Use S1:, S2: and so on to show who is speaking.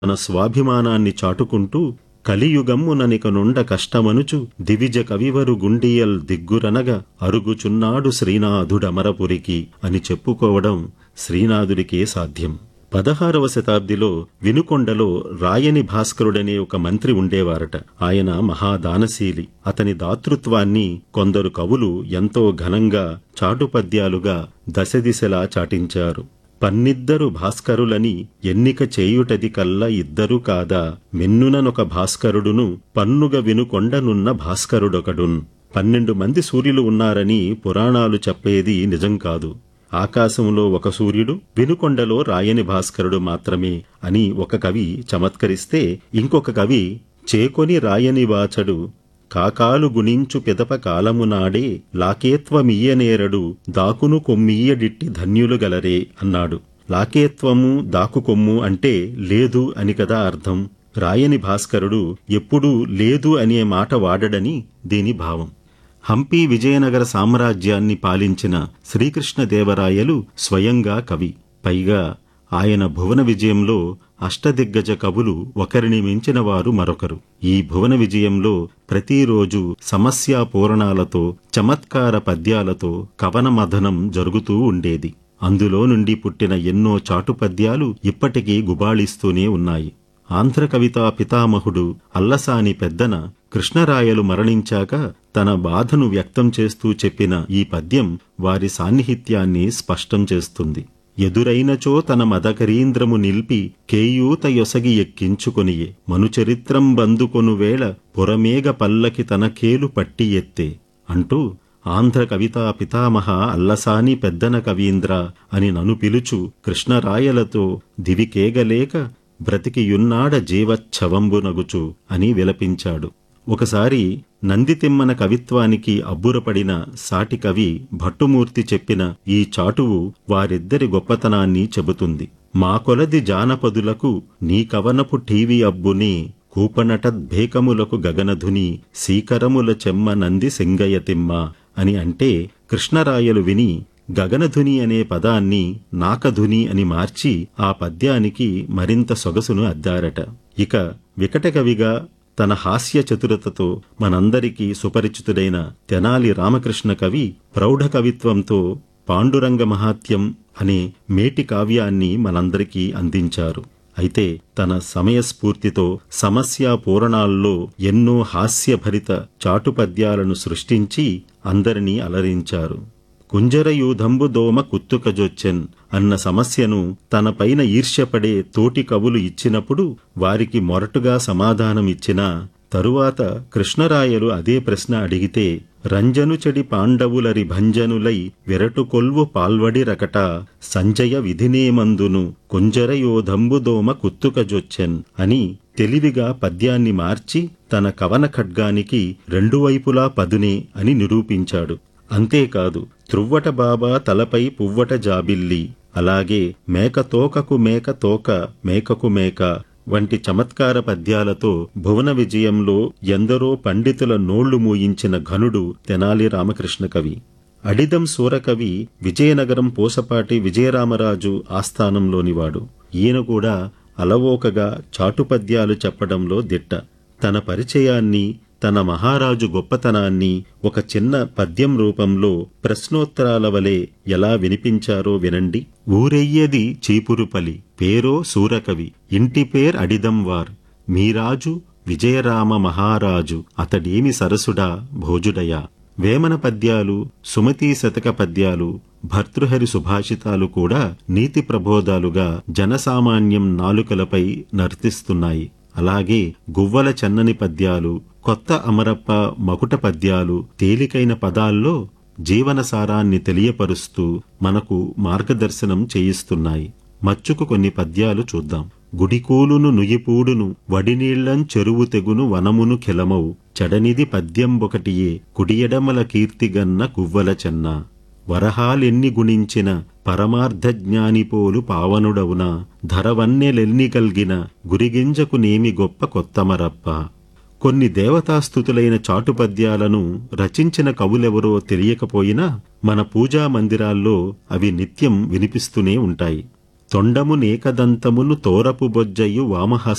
S1: తన స్వాభిమానాన్ని చాటుకుంటూ కలియుగమ్ముననిక నుండ కష్టమనుచు దివిజ కవివరు గుండియల్ దిగ్గురనగా అరుగుచున్నాడు శ్రీనాథుడమరపురికి అని చెప్పుకోవడం శ్రీనాథుడికే సాధ్యం పదహారవ శతాబ్దిలో వినుకొండలో రాయని భాస్కరుడనే ఒక మంత్రి ఉండేవారట ఆయన మహాదానశీలి అతని దాతృత్వాన్ని కొందరు కవులు ఎంతో ఘనంగా చాటుపద్యాలుగా దశదిశలా చాటించారు పన్నిద్దరు భాస్కరులని ఎన్నిక చేయుటది కల్ల ఇద్దరు కాదా మెన్నుననొక భాస్కరుడును పన్నుగ వినుకొండనున్న భాస్కరుడొకడున్ పన్నెండు మంది సూర్యులు ఉన్నారని పురాణాలు చెప్పేది నిజం కాదు ఆకాశంలో ఒక సూర్యుడు వినుకొండలో రాయని భాస్కరుడు మాత్రమే అని ఒక కవి చమత్కరిస్తే ఇంకొక కవి చేకొని రాయని వాచడు కాకాలు గుణించు పిదప కాలమునాడే లాకేత్వమియ్యనేరడు దాకును కొమ్మియ్యడిట్టి ధన్యులు గలరే అన్నాడు లాకేత్వము దాకుకొమ్ము అంటే లేదు అని కదా అర్థం రాయని భాస్కరుడు ఎప్పుడూ లేదు అనే మాట వాడడని దీని భావం హంపి విజయనగర సామ్రాజ్యాన్ని పాలించిన శ్రీకృష్ణదేవరాయలు స్వయంగా కవి పైగా ఆయన భువన విజయంలో అష్టదిగ్గజ కవులు ఒకరిని మించిన వారు మరొకరు ఈ భువన విజయంలో ప్రతిరోజు సమస్యా పూరణాలతో చమత్కార పద్యాలతో కవనమథనం జరుగుతూ ఉండేది అందులో నుండి పుట్టిన ఎన్నో చాటు పద్యాలు ఇప్పటికీ గుబాళిస్తూనే ఉన్నాయి ఆంధ్ర కవితా పితామహుడు అల్లసాని పెద్దన కృష్ణరాయలు మరణించాక తన బాధను వ్యక్తం చేస్తూ చెప్పిన ఈ పద్యం వారి సాన్నిహిత్యాన్ని స్పష్టం చేస్తుంది ఎదురైనచో తన మదకరీంద్రము నిల్పి కేయూత యొసగి ఎక్కించుకొనియే మనుచరిత్రం బందుకొను వేళ పురమేగ పల్లకి తన కేలు పట్టి ఎత్తే అంటూ ఆంధ్ర కవితా పితామహ అల్లసాని పెద్దన కవీంద్ర అని నను పిలుచు కృష్ణరాయలతో దివికేగలేక బ్రతికియున్నాడ జీవచ్ఛవంబునగుచు అని విలపించాడు ఒకసారి నందితిమ్మన కవిత్వానికి అబ్బురపడిన సాటి కవి భట్టుమూర్తి చెప్పిన ఈ చాటువు వారిద్దరి గొప్పతనాన్ని చెబుతుంది మా కొలది జానపదులకు నీ కవనపు టీవీ అబ్బుని కూపనటద్భేకములకు గగనధుని సీకరముల చెమ్మ నంది సింగయతిమ్మ అని అంటే కృష్ణరాయలు విని గగనధుని అనే పదాన్ని నాకధుని అని మార్చి ఆ పద్యానికి మరింత సొగసును అద్దారట ఇక వికటకవిగా తన హాస్య చతురతతో మనందరికీ సుపరిచితుడైన తెనాలి రామకృష్ణ కవి ప్రౌఢ కవిత్వంతో పాండురంగ మహాత్యం అనే మేటి కావ్యాన్ని మనందరికీ అందించారు అయితే తన సమయస్ఫూర్తితో సమస్య పూరణాల్లో ఎన్నో హాస్యభరిత చాటుపద్యాలను సృష్టించి అందరినీ అలరించారు కుంజరయూధంబు దోమ కుత్తుకజొచ్చెన్ అన్న సమస్యను తనపైన ఈర్ష్యపడే తోటి కవులు ఇచ్చినప్పుడు వారికి మొరటుగా సమాధానమిచ్చినా తరువాత కృష్ణరాయలు అదే ప్రశ్న అడిగితే రంజను చెడి పాండవులరి భంజనులై విరటు కొల్వు పాల్వడి రకట సంజయ విధినేమందును కుంజరయోధంబు దోమ కుత్తుకజొచ్చెన్ అని తెలివిగా పద్యాన్ని మార్చి తన కవన ఖడ్గానికి రెండు వైపులా పదునే అని నిరూపించాడు అంతేకాదు త్రువ్వట బాబా తలపై పువ్వట జాబిల్లి అలాగే మేక తోకకు మేక తోక మేకకు మేక వంటి చమత్కార పద్యాలతో భువన విజయంలో ఎందరో పండితుల నోళ్లు మూయించిన ఘనుడు తెనాలి రామకృష్ణ కవి అడిదం సూరకవి విజయనగరం పూసపాటి విజయరామరాజు ఆస్థానంలోనివాడు ఈయన కూడా అలవోకగా చాటుపద్యాలు చెప్పడంలో దిట్ట తన పరిచయాన్ని తన మహారాజు గొప్పతనాన్ని ఒక చిన్న పద్యం రూపంలో ప్రశ్నోత్తరాల వలె ఎలా వినిపించారో వినండి ఊరెయ్యది చీపురుపలి పేరో సూరకవి ఇంటి పేర్ అడిదంవార్ మీరాజు విజయరామ మహారాజు అతడేమి సరసుడా భోజుడయా వేమన పద్యాలు సుమతీ శతక పద్యాలు భర్తృహరి సుభాషితాలు కూడా నీతి ప్రబోధాలుగా జనసామాన్యం నాలుకలపై నర్తిస్తున్నాయి అలాగే గువ్వల చెన్నని పద్యాలు కొత్త అమరప్ప మకుట పద్యాలు తేలికైన పదాల్లో జీవన సారాన్ని తెలియపరుస్తూ మనకు మార్గదర్శనం చేయిస్తున్నాయి మచ్చుకు కొన్ని పద్యాలు చూద్దాం గుడికూలును నుయిపూడును వడినీళ్లం చెరువు తెగును వనమును ఖిలమౌ చెడనిది పద్యంబొకటియే కుడియడమల కీర్తిగన్న కువ్వల చెన్న వరహాలెన్ని గుణించిన పరమార్థజ్ఞానిపోలు పావనుడవున ధరవన్నెలెన్ని గల్గిన గురిగింజకు నేమి గొప్ప కొత్తమరప్ప కొన్ని దేవతాస్థుతులైన చాటుపద్యాలను రచించిన కవులెవరో తెలియకపోయినా మన పూజా మందిరాల్లో అవి నిత్యం వినిపిస్తూనే ఉంటాయి తొండము నేకదంతమును తోరపు బొజ్జయు వామహస్త